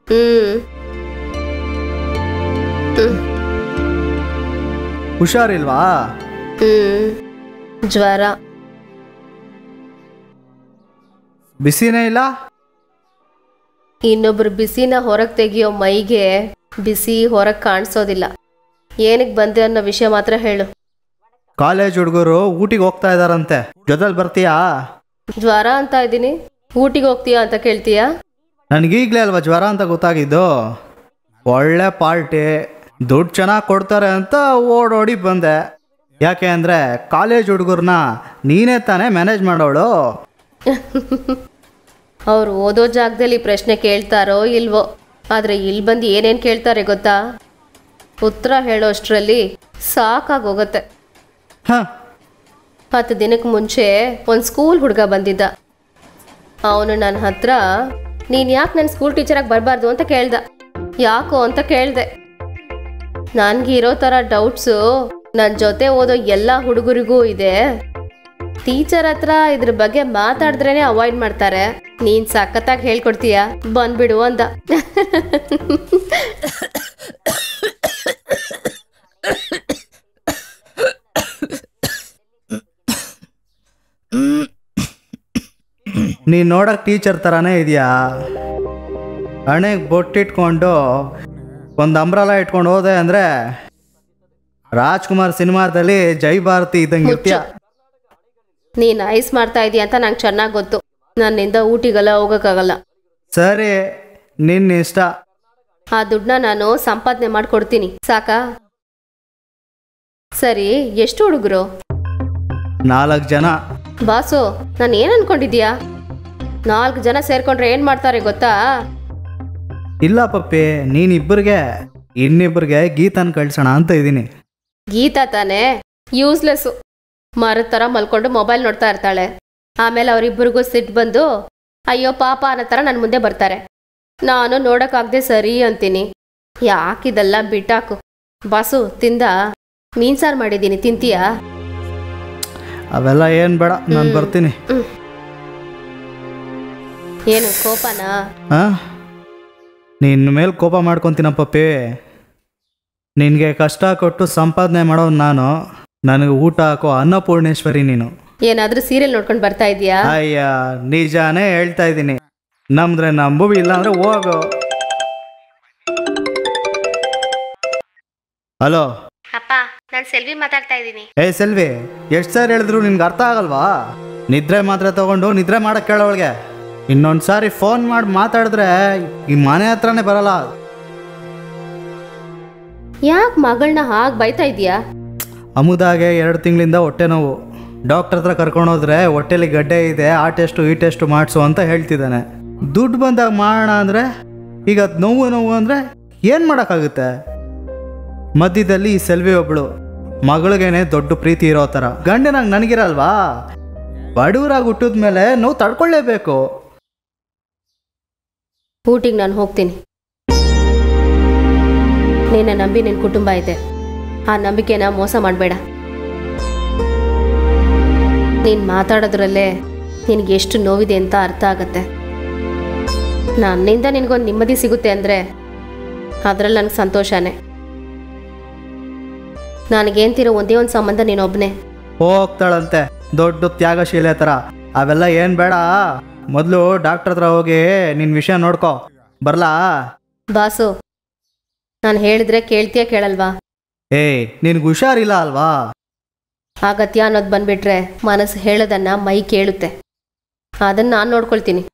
ಹ್ಮ್ ಹುಷಾರಿಲ್ವಾ ಹ್ಮ್ ಜ್ವರ ಬಿಸಿನೇ ಇಲ್ಲ ಇನ್ನೊಬ್ರು ಬಿಸಿನ ಹೊರಗೆ ತೆಗಿಯೋ ಮೈಗೆ ಬಿಸಿ ಹೊರಗೆ ಕಾಣಿಸೋದಿಲ್ಲ ಏನಕ್ಕೆ ಬಂದೆ ಅನ್ನೋ ವಿಷಯ ಮಾತ್ರ ಹೇಳು ಕಾಲೇಜ್ ಹುಡುಗರು ಊಟಿಗೆ ಹೋಗ್ತಾ ಇದಾರಂತೆ ಜೊತೆಲಿ ಬರ್ತೀಯಾ ಜ್ವರ ಅಂತ ಇದ್ದೀನಿ ಊಟಿಗೆ ಹೋಗ್ತೀಯಾ ಅಂತ ಕೇಳ್ತೀಯಾ ನನಗೀಗಲೇ ಅಲ್ವಾ ಜ್ವರ ಅಂತ ಗೊತ್ತಾಗಿದ್ದು ಒಳ್ಳೆ ಪಾರ್ಟಿ ದುಡ್ಡು ಚೆನ್ನಾಗಿ ಕೊಡ್ತಾರೆ ಅಂತ ಓಡೋಡಿ ಬಂದೆ ಯಾಕೆ ಅಂದರೆ ಕಾಲೇಜ್ ಹುಡುಗರನ್ನ ನೀನೇ ತಾನೇ ಮ್ಯಾನೇಜ್ ಮಾಡೋಳು ಅವ್ರು ಓದೋ ಜಾಗದಲ್ಲಿ ಪ್ರಶ್ನೆ ಕೇಳ್ತಾರೋ ಇಲ್ವೋ ಆದರೆ ಇಲ್ಲಿ ಬಂದು ಏನೇನು ಕೇಳ್ತಾರೆ ಗೊತ್ತಾ ಉತ್ತರ ಹೇಳೋಷ್ಟರಲ್ಲಿ ಸಾಕಾಗೋಗತ್ತೆ ಹಾಂ ಹತ್ತು ದಿನಕ್ಕೆ ಮುಂಚೆ ಒಂದು ಸ್ಕೂಲ್ ಹುಡುಗ ಬಂದಿದ್ದ ಅವನು ನನ್ನ ಹತ್ರ ನೀನು ಯಾಕೆ ನನ್ನ ಸ್ಕೂಲ್ ಟೀಚರಾಗಿ ಬರಬಾರ್ದು ಅಂತ ಕೇಳ್ದ ಯಾಕೋ ಅಂತ ಕೇಳಿದೆ ನನಗೆ ಇರೋ ಥರ ಡೌಟ್ಸು ನನ್ನ ಜೊತೆ ಓದೋ ಎಲ್ಲ ಹುಡುಗರಿಗೂ ಇದೆ ಟೀಚರ್ ಹತ್ರ ಇದ್ರ ಬಗ್ಗೆ ಮಾತಾಡಿದ್ರೇನೆ ಅವಾಯ್ಡ್ ಮಾಡ್ತಾರೆ ನೀನು ಸಖತ್ತಾಗಿ ಹೇಳ್ಕೊಡ್ತೀಯ ಬಂದ್ಬಿಡು ಅಂದ ನೀನು ನೋಡೋಕೆ ಟೀಚರ್ ಥರನೇ ಇದೆಯಾ ಹಣೆಗೆ ಬೊಟ್ಟಿಟ್ಕೊಂಡು ಒಂದು ಅಂಬ್ರಲ ಇಟ್ಕೊಂಡು ಹೋದೆ ಅಂದರೆ ರಾಜ್ಕುಮಾರ್ ಸಿನಿಮಾದಲ್ಲಿ ಜೈ ಭಾರತಿ ಇದ್ದಂಗೆ ಇರ್ತೀಯ ನೀನು ಐಸ್ ಮಾಡ್ತಾ ಇದೀಯ ಅಂತ ನಂಗೆ ಚೆನ್ನಾಗಿ ಗೊತ್ತು ನನ್ನಿಂದ ಊಟಿಗೆಲ್ಲ ಹೋಗೋಕ್ಕಾಗಲ್ಲ ಸರಿ ನಿನ್ನ ಇಷ್ಟ ಆ ದುಡ್ಡನ್ನ ನಾನು ಸಂಪಾದನೆ ಮಾಡ್ಕೊಡ್ತೀನಿ ಸಾಕಾ ಸರಿ ಎಷ್ಟು ಹುಡುಗರು ನಾಲ್ಕು ಜನ ಬಾಸು ನಾನು ಏನು ಅನ್ಕೊಂಡಿದ್ಯಾ ನಾಲ್ಕು ಜನ ಸೇರ್ಕೊಂಡ್ರೆ ಏನು ಮಾಡ್ತಾರೆ ಗೊತ್ತಾ ಇಲ್ಲ ಪಪ್ಪಿ ನೀನಿಬ್ಬರಿಗೆ ಇನ್ನಿಬ್ಬರಿಗೆ ಗೀತನ ಕಳ್ಸೋಣ ಅಂತ ಇದ್ದೀನಿ ಗೀತಾ ತಾನೇ ಯೂಸ್ಲೆಸ್ಸು ಮರದ ಥರ ಮಲ್ಕೊಂಡು ಮೊಬೈಲ್ ನೋಡ್ತಾ ಇರ್ತಾಳೆ ಆಮೇಲೆ ಅವರಿಬ್ಬರಿಗೂ ಸಿಟ್ಟು ಬಂದು ಅಯ್ಯೋ ಪಾಪ ಅನ್ನೋ ಥರ ನನ್ನ ಮುಂದೆ ಬರ್ತಾರೆ ನಾನು ನೋಡೋಕ್ಕಾಗದೆ ಸರಿ ಅಂತೀನಿ ಯಾಕಿದೆಲ್ಲ ಬಿಟ್ಟಾಕು ಬಾಸು ತಿಂದ ಮೀನ್ ಸಾರು ಮಾಡಿದ್ದೀನಿ ತಿಂತೀಯಾ ಅವೆಲ್ಲ ಏನು ಬೇಡ ನಾನು ಬರ್ತೀನಿ ಏನು ಕೋಪನಾ ಹಾಂ ನಿನ್ನ ಮೇಲೆ ಕೋಪ ಮಾಡ್ಕೊತೀನ ಪಪ್ಪಿ ನಿನಗೆ ಕಷ್ಟ ಕೊಟ್ಟು ಸಂಪಾದನೆ ಮಾಡೋನು ನಾನು ನನಗೆ ಊಟ ಹಾಕೋ ಅನ್ನಪೂರ್ಣೇಶ್ವರಿ ನೀನು ಏನಾದ್ರೂ ಸೀರಿಯಲ್ ನೋಡ್ಕೊಂಡು ಬರ್ತಾ ಇದೀಯಾ ಅಯ್ಯ ನಿಜಾನೇ ಹೇಳ್ತಾ ಇದ್ದೀನಿ ನಮ್ದ್ರೆ ನಂಬು ಇಲ್ಲ ಅಂದ್ರೆ ಹೋಗು ಹಲೋ ಅಪ್ಪ ನಾನು ಸೆಲ್ವಿ ಮಾತಾಡ್ತಾ ಇದ್ದೀನಿ ಏ ಸೆಲ್ವಿ ಎಷ್ಟು ಸಾರಿ ಹೇಳಿದ್ರು ನಿನ್ಗೆ ಅರ್ಥ ಆಗಲ್ವಾ ನಿದ್ರೆ ಮಾತ್ರ ತಗೊಂಡು ನಿದ್ರೆ ಮಾಡಕ್ಕೆ ಕೇಳೋಳ್ಗೆ ಇನ್ನೊಂದು ಸಾರಿ ಫೋನ್ ಮಾಡಿ ಮಾತಾಡಿದ್ರೆ ಈ ಮನೆ ಹತ್ರನೇ ಬರಲ್ಲ ಯಾಕೆ ಮಗಳನ್ನ ಹಾಗೆ ಬೈತಾ ಇದೀಯಾ ಅಮುದಾಗೆ ಎರಡು ತಿಂಗಳಿಂದ ಹೊಟ್ಟೆ ನೋವು ಡಾಕ್ಟರ್ ಹತ್ರ ಕರ್ಕೊಂಡೋದ್ರೆ ಹೊಟ್ಟೆಲಿ ಗಡ್ಡೆ ಇದೆ ಆ ಟೆಸ್ಟು ಈ ಟೆಸ್ಟು ಮಾಡಿಸು ಅಂತ ಹೇಳ್ತಿದ್ದಾನೆ ದುಡ್ಡು ಬಂದಾಗ ಮಾಡೋಣ ಅಂದರೆ ಈಗ ಅದು ನೋವು ನೋವು ಅಂದರೆ ಏನು ಮಾಡೋಕ್ಕಾಗುತ್ತೆ ಮಧ್ಯದಲ್ಲಿ ಈ ಸೆಲ್ವಿ ಒಬ್ಳು ಮಗಳಿಗೇನೆ ದೊಡ್ಡ ಪ್ರೀತಿ ಇರೋ ಥರ ಗಂಡನಾಗ ನನಗಿರಲ್ವಾ ಬಡವರಾಗಿ ಹುಟ್ಟಿದ ಮೇಲೆ ನೋವು ತಡ್ಕೊಳ್ಳೇಬೇಕು ಊಟಿಗೆ ನಾನು ಹೋಗ್ತೀನಿ ನಿನ್ನ ನಂಬಿ ನಿನ್ನ ಕುಟುಂಬ ಇದೆ ಆ ನಂಬಿಕೆನ ಮೋಸ ಮಾಡಬೇಡ ನೀನು ಮಾತಾಡೋದ್ರಲ್ಲೇ ನಿನಗೆ ಎಷ್ಟು ನೋವಿದೆ ಅಂತ ಅರ್ಥ ಆಗತ್ತೆ ನನ್ನಿಂದ ನಿನಗೊಂದು ನೆಮ್ಮದಿ ಸಿಗುತ್ತೆ ಅಂದರೆ ಅದರಲ್ಲಿ ನನಗೆ ಸಂತೋಷನೇ ನನಗೇಂತಿರೋ ಒಂದೇ ಒಂದು ಸಂಬಂಧ ನೀನೊಬ್ಬನೇ ಹೋಗ್ತಾಳಂತೆ ದೊಡ್ಡ ತ್ಯಾಗಶೀಲೆ ಥರ ಅವೆಲ್ಲ ಏನು ಬೇಡ ಮೊದಲು ಡಾಕ್ಟರ್ ಹತ್ರ ಹೋಗಿ ನಿನ್ನ ವಿಷಯ ನೋಡ್ಕೊ ಬರಲಾ ಬಾಸು ನಾನು ಹೇಳಿದ್ರೆ ಕೇಳ್ತೀಯ ಕೇಳಲ್ವಾ ಏಯ್ ನಿನ್ಗೆ ಹುಷಾರಿಲ್ಲ ಅಲ್ವಾ ಅಗತ್ಯ ಅನ್ನೋದು ಬಂದ್ಬಿಟ್ರೆ ಮನಸ್ಸು ಹೇಳೋದನ್ನ ಮೈ ಕೇಳುತ್ತೆ ಅದನ್ನು ನಾನು ನೋಡ್ಕೊಳ್ತೀನಿ